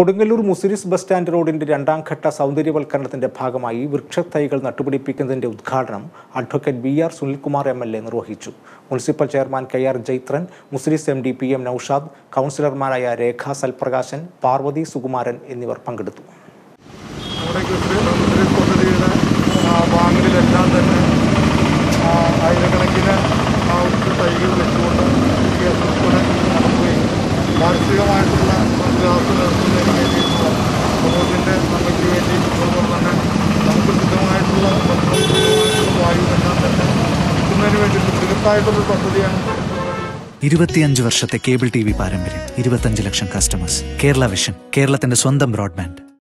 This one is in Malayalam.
കൊടുങ്ങല്ലൂർ മുസിരിസ് ബസ് സ്റ്റാൻഡ് റോഡിന്റെ രണ്ടാം ഘട്ട സൗന്ദര്യവൽക്കരണത്തിന്റെ ഭാഗമായി വൃക്ഷത്തൈകൾ നട്ടുപിടിപ്പിക്കുന്നതിന്റെ ഉദ്ഘാടനം advocate B R Sunilkumar M L A നിർവഹിച്ചു municipal chairman K R Jaithran Muziris M D P M Noushad കൗൺസിലർമാരായ രേഖ സൽപ്രകാശൻ പാർവതി സുകുമാരൻ എന്നിവർ പങ്കെടുത്തു നമ്മുടെ കൃഷി കൃഷി പദ്ധതിയുടെ ആ, വാങ്ങലിലെല്ലാം തന്നെ ആ, ആയിരക്കണക്കിന് ആ, തൈകൾ വെച്ചുകൊണ്ട് കൃഷി ഉൾപ്പെടെ നടത്തുകയും കാർഷികമായിട്ടുള്ള വികാസം നടത്തുന്നതിന് വേണ്ടിയിട്ടുള്ള സമൂഹത്തിൻ്റെ നന്മയ്ക്ക് വേണ്ടി അതുപോലെ തന്നെ നമുക്ക് ശുദ്ധമായിട്ടുള്ള ഭക്ഷണം ശുദ്ധമായിട്ടുള്ള വായു എല്ലാം തന്നെ കിട്ടുന്നതിന് വേണ്ടി ബൃഹത്തായിട്ടുള്ള പദ്ധതിയാണ് ഇരുപത്തിയഞ്ച് വർഷത്തെ കേബിൾ ടി വി പാരമ്പര്യം ഇരുപത്തഞ്ച് ലക്ഷം കസ്റ്റമേഴ്സ് കേരള വിഷൻ കേരളത്തിന്റെ സ്വന്തം ബ്രോഡ്ബാൻഡ്